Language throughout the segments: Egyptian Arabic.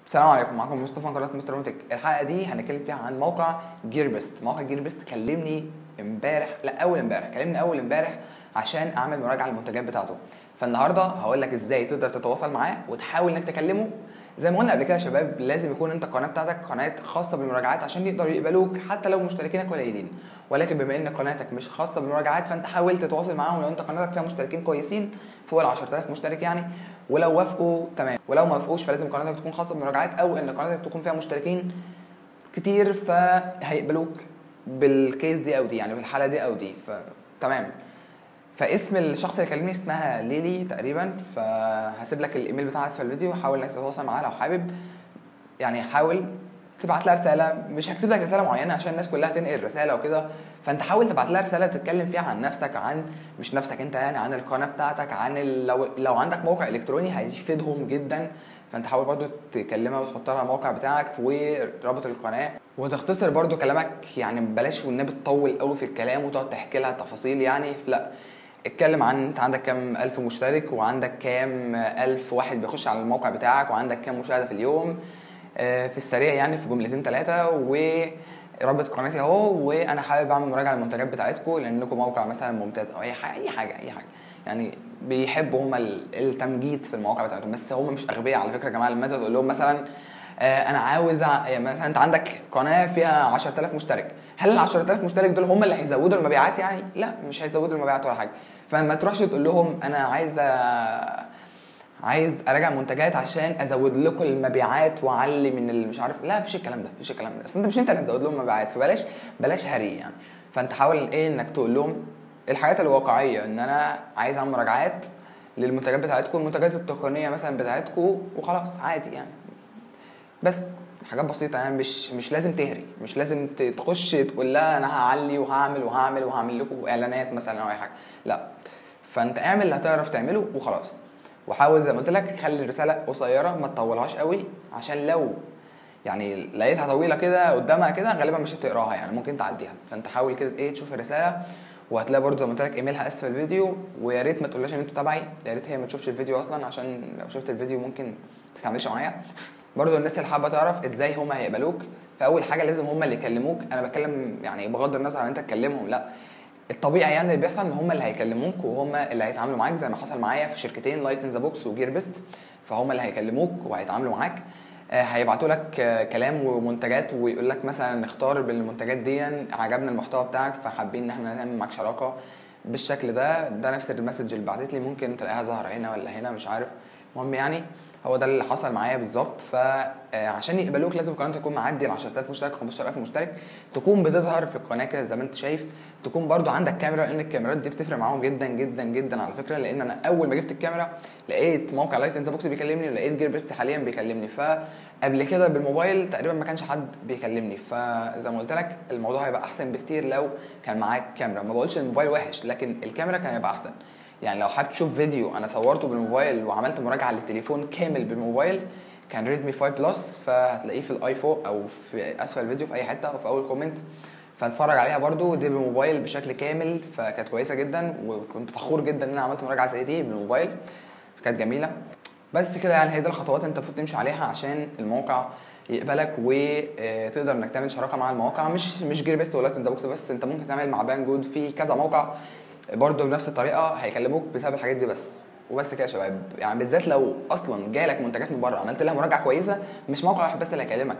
السلام عليكم معكم مصطفى من قناه مستر مونتك الحلقه دي هنتكلم فيها عن موقع جير بيست موقع جير بيست كلمني امبارح لا اول امبارح كلمني اول امبارح عشان اعمل مراجعه للمنتجات بتاعته فالنهارده هقول لك ازاي تقدر تتواصل معاه وتحاول انك تكلمه زي ما قلنا قبل كده يا شباب لازم يكون انت القناه بتاعتك قناه خاصه بالمراجعات عشان يقدروا يقبلوك حتى لو مشتركينك قليلين ولكن بما ان قناتك مش خاصه بالمراجعات فانت حاول تتواصل معاهم لو انت قناتك فيها مشتركين كويسين فوق ال 10000 مشترك يعني ولو وافقوا تمام ولو ما وافقوش فلازم قناتك تكون خاصه بالمراجعات او ان قناتك تكون فيها مشتركين كتير فهيقبلوك بالكيس دي او دي يعني بالحاله دي او دي فتمام فاسم الشخص اللي كلمني اسمها ليلي تقريبا فهسيب لك الايميل بتاعها اسفل الفيديو حاول انك تتواصل معاها لو حابب يعني حاول تبعت لها رساله مش هكتب لك رساله معينه عشان الناس كلها تنقل رساله وكده فانت حاول تبعت لها رساله تتكلم فيها عن نفسك عن مش نفسك انت يعني عن القناه بتاعتك عن ال... لو لو عندك موقع الكتروني هيفيدهم جدا فانت حاول برضو تكلمها وتحط لها الموقع بتاعك ورابط القناه وتختصر برضو كلامك يعني بلاش والنبي تطول قوي في الكلام وتقعد تحكي لها تفاصيل يعني لا اتكلم عن انت عندك كام الف مشترك وعندك كام الف واحد بيخش على الموقع بتاعك وعندك كام مشاهده في اليوم في السريع يعني في جملتين ثلاثه ورابط قناتي اهو وانا حابب اعمل مراجعه للمنتجات بتاعتكم لانكم موقع مثلا ممتاز او اي حاجه اي حاجه اي حاجه يعني بيحبوا هم التمجيد في المواقع بتاعتهم بس هم مش اغبياء على فكره يا جماعه لما انت تقول لهم مثلا انا عاوز يعني مثلا انت عندك قناه فيها 10000 مشترك هل ال 10000 مشترك دول هم اللي هيزودوا المبيعات يعني؟ لا مش هيزودوا المبيعات ولا حاجه فما تروحش تقول لهم انا عايز عايز اراجع منتجات عشان ازود لكم المبيعات واعلي من اللي مش عارف لا مفيش الكلام ده مفيش الكلام ده اصل انت مش انت اللي هتزود لهم مبيعات فبلاش بلاش هري يعني فانت حاول ايه انك تقول لهم الحاجات الواقعيه ان انا عايز اعمل مراجعات للمنتجات بتاعتكم المنتجات التقنيه مثلا بتاعتكم وخلاص عادي يعني بس حاجات بسيطه يعني مش مش لازم تهري مش لازم تخش تقول لها انا هعلي وهعمل وهعمل وهعمل لكم اعلانات مثلا او اي حاجه لا فانت اعمل اللي هتعرف تعمله وخلاص وحاول زي ما قلت لك خلي الرساله قصيره ما تطولهاش قوي عشان لو يعني لقيتها طويله كده قدامها كده غالبا مش هتقراها يعني ممكن تعديها فانت حاول كده ايه تشوف الرساله وهتلاقي برضه زي ما قلت لك ايميلها اسفل الفيديو ويا ريت ما تقولهاش ان انت تابعي يا ريت هي ما تشوفش الفيديو اصلا عشان لو شفت الفيديو ممكن ما تتعاملش معايا برضه الناس اللي حابه تعرف ازاي هما هيقبلوك فاول حاجه لازم هما اللي يكلموك انا بتكلم يعني بغض النظر عن انت تكلمهم لا الطبيعي يعني اللي بيحصل ان هم اللي هيكلموك وهم اللي هيتعاملوا معاك زي ما حصل معايا في شركتين لايت ان ذا بوكس وجير بيست فهم اللي هيكلموك وهيتعاملوا معاك آه هيبعتوا لك آه كلام ومنتجات ويقول لك مثلا اختار بالمنتجات دي عجبنا المحتوى بتاعك فحابين ان احنا نعمل معاك شراكه بالشكل ده ده نفس المسج اللي بعتت لي ممكن تلاقيها ظاهره هنا ولا هنا مش عارف المهم يعني هو ده اللي حصل معايا بالظبط فعشان يقبلوك لازم القناه تكون معدي ال 10000 مشترك 15000 مشترك تكون بتظهر في القناه كده زي ما انت شايف تكون برضو عندك كاميرا لان الكاميرات دي بتفرق معاهم جدا جدا جدا على فكره لان انا اول ما جبت الكاميرا لقيت موقع لايت ان بوكس بيكلمني ولقيت جير بيست حاليا بيكلمني فقبل كده بالموبايل تقريبا ما كانش حد بيكلمني فزي ما قلت لك الموضوع هيبقى احسن بكتير لو كان معاك كاميرا ما بقولش الموبايل وحش لكن الكاميرا كان هيبقى احسن يعني لو حابب تشوف فيديو انا صورته بالموبايل وعملت مراجعه للتليفون كامل بالموبايل كان ريدمي 5 بلس فهتلاقيه في الايفون او في اسفل الفيديو في اي حته او في اول كومنت فاتفرج عليها برده دي بالموبايل بشكل كامل فكانت كويسه جدا وكنت فخور جدا ان انا عملت مراجعه زي دي بالموبايل كانت جميله بس كده يعني هي دي الخطوات انت المفروض تمشي عليها عشان الموقع يقبلك وتقدر انك تعمل شراكه مع المواقع مش مش جير بيست ولا ذا بوكس بس انت ممكن تعمل مع بان جود في كذا موقع برضه بنفس الطريقه هيكلموك بسبب الحاجات دي بس وبس كده يا شباب يعني بالذات لو اصلا جالك منتجات من بره عملت لها مراجعه كويسه مش موقع واحد بس اللي هيكلمك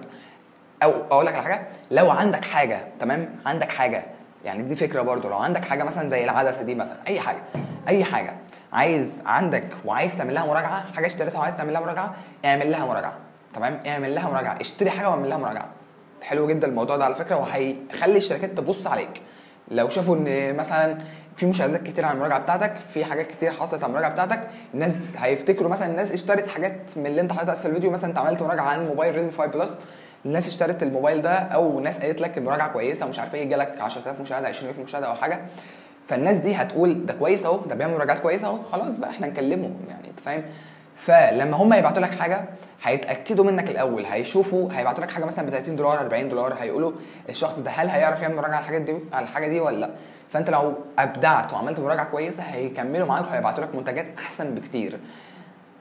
او اقول لك على حاجه لو عندك حاجه تمام عندك حاجه يعني دي فكره برضه لو عندك حاجه مثلا زي العدسه دي مثلا اي حاجه اي حاجه عايز عندك وعايز تعمل لها مراجعه حاجه اشتريتها وعايز تعمل لها مراجعه اعمل لها مراجعه تمام اعمل لها مراجعه اشتري حاجه واعمل لها مراجعه حلو جدا الموضوع ده على فكره وهيخلي الشركات تبص عليك لو شافوا ان مثلا في مشاهدات كتير على المراجعه بتاعتك في حاجات كتير حصلت على المراجعه بتاعتك الناس هيفتكروا مثلا الناس اشترت حاجات من اللي انت حاططها في الفيديو مثلا انت عملت مراجعه عن موبايل ريدمي 5 بلس الناس اشترت الموبايل ده او ناس قالت لك المراجعه كويسه ومش عارف ايه جالك 10000 مشاهده 20000 مشاهده او حاجه فالناس دي هتقول ده كويس اهو ده بيعمل مراجعات كويسه اهو خلاص بقى احنا نكلمه يعني انت فاهم فلما هم يبعتوا لك حاجه هيتاكدوا منك الاول هيشوفوا هيبعتوا لك حاجه مثلا ب 30 دولار 40 دولار هيقولوا الشخص ده هل هيعرف يعمل مراجعه على الحاجات دي على الحاجه دي ولا لا فانت لو ابدعت وعملت مراجعه كويسه هيكملوا معاك وهيبعتوا لك منتجات احسن بكتير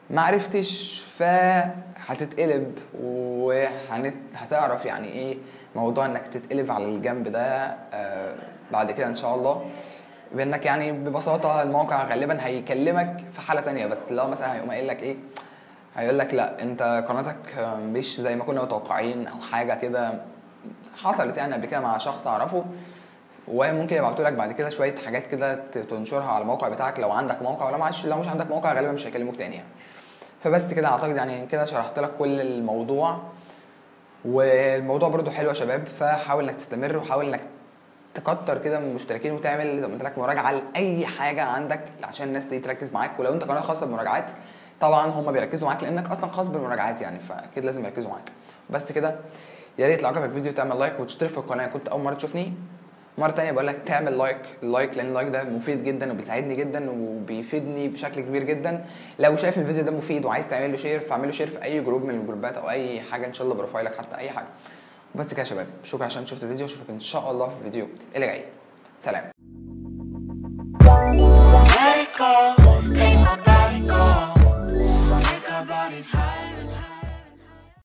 ما عرفتش فهتتقلب وهتعرف يعني ايه موضوع انك تتقلب على الجنب ده آه، بعد كده ان شاء الله بانك يعني ببساطه الموقع غالبا هيكلمك في حاله تانية بس لو مثلا هيقوم قايل لك ايه هيقول لك لا انت قناتك مش زي ما كنا متوقعين او حاجه كده حصلت يعني قبل كده مع شخص اعرفه وممكن يبعتوا لك بعد كده شويه حاجات كده ت- تنشرها على الموقع بتاعك لو عندك موقع ولا معش لو مش عندك موقع غالبا مش هيكلموك تاني يعني فبس كده اعتقد يعني كده شرحت لك كل الموضوع والموضوع برضو حلو يا شباب فحاول انك تستمر وحاول انك تكتر كده من المشتركين وتعمل زي ما قلت لك مراجعه لاي حاجه عندك عشان الناس دي تركز معاك ولو انت قناه خاصه بالمراجعات طبعا هم بيركزوا معاك لانك اصلا خاص بالمراجعات يعني فاكيد لازم يركزوا معاك بس كده يا ريت لو عجبك الفيديو تعمل لايك وتشترك في القناه كنت اول مره تشوفني مرة تانية بقول لك تعمل لايك اللايك لان اللايك ده مفيد جدا وبيساعدني جدا وبيفيدني بشكل كبير جدا لو شايف الفيديو ده مفيد وعايز تعمل له شير فاعمل له شير في اي جروب من الجروبات او اي حاجه ان شاء الله بروفايلك حتى اي حاجه بس كده يا شباب شكرا عشان شفت الفيديو اشوفك ان شاء الله في الفيديو اللي جاي سلام Let it go.